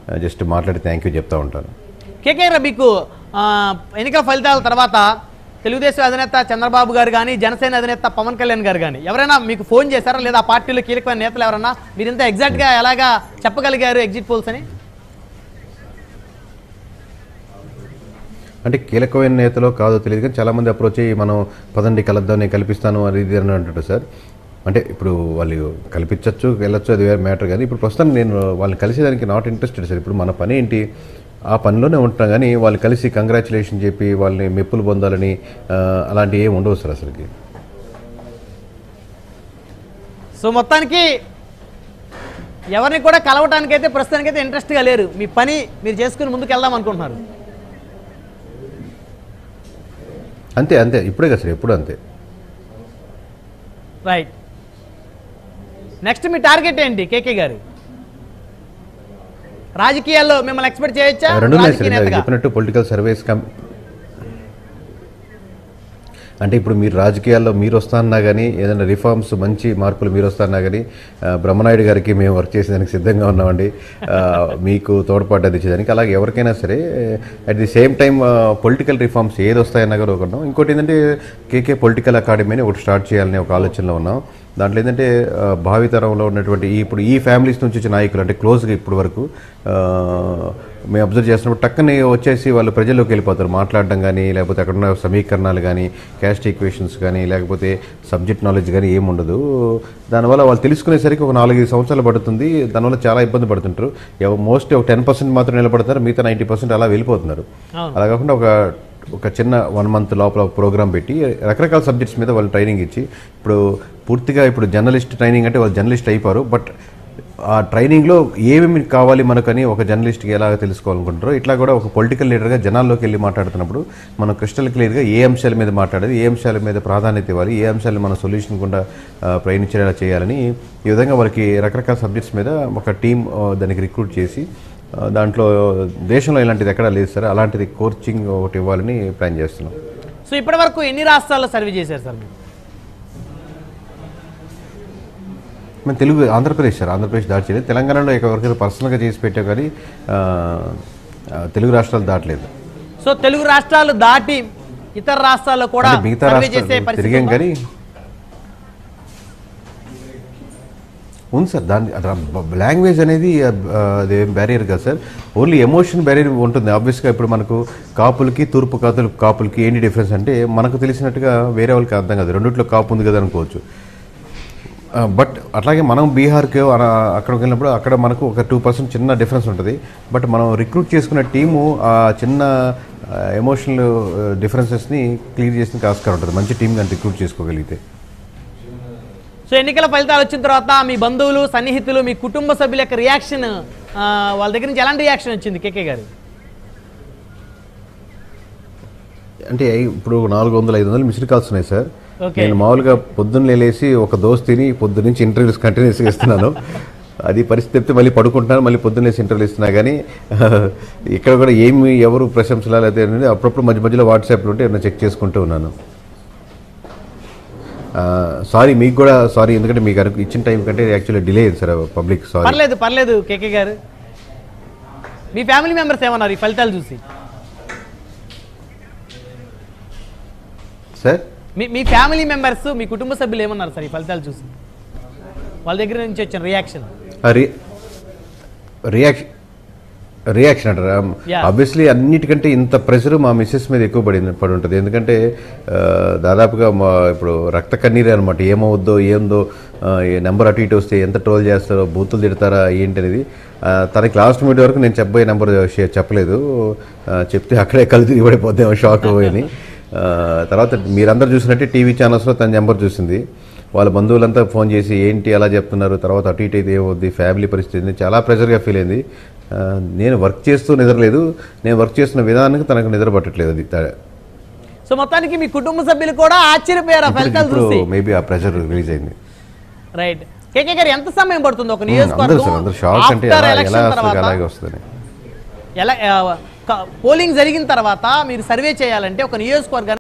Just మాట్లాడి thank you చెప్తా ఉంటాను కేకే మీకు ఆ, ఎన్నికల ఫలితాల తర్వాత తెలుగుదేశం అధినేత చంద్రబాబు గారు కానీ జనసేన అధినేత పవన్ కళ్యాణ్ గారు కానీ ఎవరైనా మీకు ఫోన్ చేశారా లేదా ఆ పార్టీలో కీలకమైన నేతలు ఎవరన్నా మీరు ఇంత ఎగ్జాక్ట్గా ఎలాగా చెప్పగలిగారు ఎగ్జిట్ పోల్స్ అని అంటే కీలకమైన నేతలో కాదో తెలియదు కానీ చాలామంది అప్రోచ్ అయ్యి మనం పదండి కలుద్దాం నేను కల్పిస్తాను అది ఇది అని అంటారు సార్ అంటే ఇప్పుడు వాళ్ళు కల్పించవచ్చు వెళ్ళొచ్చు అది వేరే మ్యాటర్ కానీ ఇప్పుడు ప్రస్తుతం నేను వాళ్ళని కలిసేదానికి నాట్ ఇంట్రెస్టెడ్ సార్ ఇప్పుడు మన పని ఏంటి ఆ పనిలోనే ఉంటాం కానీ వాళ్ళు కలిసి కంగ్రాచులేషన్ చెప్పి వాళ్ళని మెప్పులు పొందాలని ఆ, అలాంటివి ఏమి ఉండవు సార్ అసలుకి సో మొత్తానికి ఎవరిని కూడా కలవటానికైతే ప్రస్తుతానికైతే ఇంట్రెస్ట్గా లేరు మీ పని మీరు చేసుకుని ముందుకు వెళ్దాం అనుకుంటున్నారు అంతే అంతే ఇప్పుడే కదా సార్ ఎప్పుడు అంతే రైట్ నెక్స్ట్ మీ టార్గెట్ ఏంటి కేకే గారు రాజకీయాల్లో మిమ్మల్ని ఎక్స్పెక్ట్ చేయొచ్చా రెండు ఉన్నాయి సార్ రాజకీయ ఇందాక నేతగా? చెప్పినట్టు పొలిటికల్ సర్వేస్ కం అంటే ఇప్పుడు మీరు రాజకీయాల్లో మీరు వస్తాన్నా కానీ ఏదైనా రిఫార్మ్స్ మంచి మార్పులు మీరు వస్తాన్నా కానీ ఆ, బ్రహ్మనాయుడు గారికి మేము వర్క్ చేసేదానికి సిద్ధంగా ఉన్నామండి ఆ, మీకు తోడ్పాటు అందించేదానికి అలాగే ఎవరికైనా సరే at the same time political reforms ఏది వస్తాయన్నా కూడా ఒకటి ఇంకోటి ఏంటంటే కేకే పొలిటికల్ అకాడమీ అని ఒకటి స్టార్ట్ చేయాలని ఒక ఆలోచనలో ఉన్నాం దాంట్లో ఏంటంటే ఆ, భావితరంలో ఉన్నటువంటి ఈ ఇప్పుడు ఈ ఫ్యామిలీస్ నుంచి వచ్చిన నాయకులు అంటే క్లోజ్గా ఇప్పటి వరకు ఆ, మేము అబ్జర్వ్ చేస్తున్నప్పుడు టక్కని వచ్చేసి వాళ్ళు ప్రజల్లోకి వెళ్ళిపోతారు మాట్లాడడం కానీ లేకపోతే అక్కడ ఉన్న సమీకరణాలు కానీ క్యాస్ట్ ఈక్వేషన్స్ కానీ లేకపోతే సబ్జెక్ట్ నాలెడ్జ్ కానీ ఏమి ఉండదు దానివల్ల వాళ్ళు తెలుసుకునేసరికి ఒక నాలుగైదు సంవత్సరాలు పడుతుంది దానివల్ల చాలా ఇబ్బంది పడుతుంటారు మోస్ట్ ఒక టెన్ పర్సెంట్ మాత్రం నిలబడతారు మిగతా నైంటీ పర్సెంట్ అలా వెళ్ళిపోతున్నారు అవును. అలా కాకుండా ఒక ఒక చిన్న వన్ మంత్ లోపల ఒక ప్రోగ్రామ్ పెట్టి రకరకాల సబ్జెక్ట్స్ మీద వాళ్ళు ట్రైనింగ్ ఇచ్చి ఇప్పుడు పూర్తిగా ఇప్పుడు జర్నలిస్ట్ ట్రైనింగ్ అంటే వాళ్ళు జర్నలిస్ట్ అయిపోరు బట్ ఆ ట్రైనింగ్లో ఏమేమి కావాలి మనకని ఒక జర్నలిస్ట్కి ఎలా తెలుసుకోవాలనుకుంటారో ఇట్లా కూడా ఒక పొలిటికల్ లీడర్గా జనాల్లోకి వెళ్ళి మాట్లాడుతున్నప్పుడు మనం క్రిస్టల్ క్లియర్గా ఏ అంశాల మీద మాట్లాడాలి ఏ అంశాల మీద ప్రాధాన్యత ఇవ్వాలి ఏ అంశాలను మనం సొల్యూషన్ కూడా ఆ, ప్రయాణించేలా చేయాలని ఈ విధంగా వాళ్ళకి రకరకాల సబ్జెక్ట్స్ మీద ఒక టీం దానికి రిక్రూట్ చేసి ఆ, దాంట్లో దేశంలో ఇలాంటిది ఎక్కడా లేదు సార్ అలాంటిది కోచింగ్ ఒకటి ఇవ్వాలని ప్లాన్ చేస్తున్నాం సో ఇప్పటి వరకు ఎన్ని రాష్ట్రాల్లో సర్వే చేశారు సార్ మీరు మేము తెలుగు ఆంధ్రప్రదేశ్ సార్ ఆంధ్రప్రదేశ్ దాటి చేయలేదు తెలంగాణలో ఎవరికైనా పర్సనల్గా చేసి పెట్టాం కానీ ఆ, ఆ, తెలుగు రాష్ట్రాలు దాటలేదు సో తెలుగు రాష్ట్రాలు దాటి ఇతర రాష్ట్రాల్లో కూడా అంటే మిగతా సర్వే చేసే రాష్ట్రాలు పరిస్థితి తిరిగాం ఉందా? కానీ ఉంది సార్ దాని లాంగ్వేజ్ అనేది ఆ, అది బ్యారియర్ కాదు సార్ ఓన్లీ ఎమోషన్ బ్యారియర్ ఉంటుంది ఆబ్వియస్గా ఇప్పుడు మనకు కాపులకి తూర్పు కాతులు కాపులకి ఏంటి డిఫరెన్స్ అంటే మనకు తెలిసినట్టుగా వేరే వాళ్ళకి అర్థం కాదు రెండిట్లో కాపు ఉంది కదా అనుకోవచ్చు బట్ అట్లాగే మనం బీహార్కి అన- అక్కడికి వెళ్ళినప్పుడు అక్కడ మనకు ఒక టూ పర్సెంట్ చిన్న డిఫరెన్స్ ఉంటుంది బట్ మనం రిక్రూట్ చేసుకున్న టీము ఆ చిన్న ఎమోషనల్ డిఫరెన్సెస్ని క్లియర్ చేసిన ఆస్కారం ఉంటుంది మంచి టీం కానీ రిక్రూట్ చేసుకోగలిగితే సో ఎన్నికల ఫలితాలు వచ్చిన తర్వాత మీ బంధువులు సన్నిహితులు మీ కుటుంబ సభ్యుల యొక్క రియాక్షన్ వాళ్ళ దగ్గర నుంచి ఎలాంటి రియాక్షన్ వచ్చింది కేకే గారు అంటే ఇప్పుడు నాలుగు వందల ఐదు వందలు మిస్డ్ కాల్స్ ఉన్నాయి సార్ Okay. నేను మామూలుగా పొద్దున్న లేసి ఒక దోస్ తిని పొద్దు నుంచి ఇంటర్వ్యూస్ కంటిన్యూస్గా ఇస్తున్నాను అది పరిస్థితి చెప్తే మళ్ళీ పడుకుంటున్నాను మళ్ళీ పొద్దున్న లేసి ఇంటర్వ్యూలు ఇస్తున్నా కానీ ఇక్కడ కూడా ఏమి ఎవరు ప్రశంసలా లేదా అనేది అప్పుడప్పుడు మధ్య మధ్యలో వాట్సాప్లో ఉంటే ఏమైనా చెక్ చేసుకుంటూ ఉన్నాను సారీ మీకు కూడా సారీ ఎందుకంటే మీకు అనుకు- ఇచ్చిన టైం కంటే యాక్చువల్లీ డిలే అయింది సార్ పబ్లిక్ సారీ పర్లేదు పర్లేదు కేకే గారు మీ ఫ్యామిలీ మెంబర్స్ ఏమన్నారు ఈ ఫలితాలు చూసి సార్ మీ మీ ఫ్యామిలీ మెంబర్స్ మీ కుటుంబ సభ్యులు ఏమన్నారు సార్ ఈ ఫలితాలు చూసి వాళ్ళ దగ్గర నుంచి వచ్చిన రియాక్షన్ రియాక్షన్ రియాక్షన్ అంటారా Yeah. ఆబ్వియస్లీ అన్నిటికంటే ఇంత ప్రెషర్ మా మిస్సెస్ మీద ఎక్కువ పడింది పడి ఉంటుంది ఎందుకంటే ఆ, దాదాపుగా మా ఇప్పుడు రక్త కన్నీరే అనమాట ఏమవుద్దో ఏందో ఆ, ఏ నెంబర్ అటు ఇటు వస్తే ఎంత ట్రోల్ చేస్తారో బూతులు తిడతారా ఏంటి అనేది ఆ, తనకి లాస్ట్ మినిట్ వరకు నేను చెప్పబోయే నెంబర్ చెప్పలేదు ఆ, చెప్తే అక్కడే కళ్ళు తిరిగి పడిపోద్దాం షాక్ పోయి తర్వాత మీరందరూ చూసినట్టే టీవీ ఛానల్స్లో తన నెంబర్ చూసింది వాళ్ళ బంధువులంతా ఫోన్ చేసి ఏంటి అలా చెప్తున్నారు తర్వాత అటు ఇటు అయితే ఏమవుద్ది ఫ్యామిలీ పరిస్థితి ఏంది? చాలా ప్రెషర్గా ఫీల్ అయింది ఆ, నేను వర్క్ చేస్తూ నిద్రలేదు నేను వర్క్ చేస్తున్న విధానానికి తనకు నిద్ర పట్టట్లేదు అది తేడా. సో మొత్తానికి మీ కుటుంబ సభ్యులు కూడా ఆశ్చర్యపోయారు ఆ ఇప్పుడు ఫలితాలు ఇప్పుడు చూసి మేబీ ఆ ప్రెషర్ రిలీజ్ అయింది రైట్ కేకే గారు ఎంత సమయం పడుతుంది ఒక అందరూ సార్ అందరూ నియోజకవర్గం షాక్ అంటే after ఎలా ఎలా election వస్తుంది తర్వాత అలాగే వస్తుంది ఎలా పోలింగ్ జరిగిన తర్వాత మీరు సర్వే చేయాలంటే ఒక నియోజకవర్గాన్ని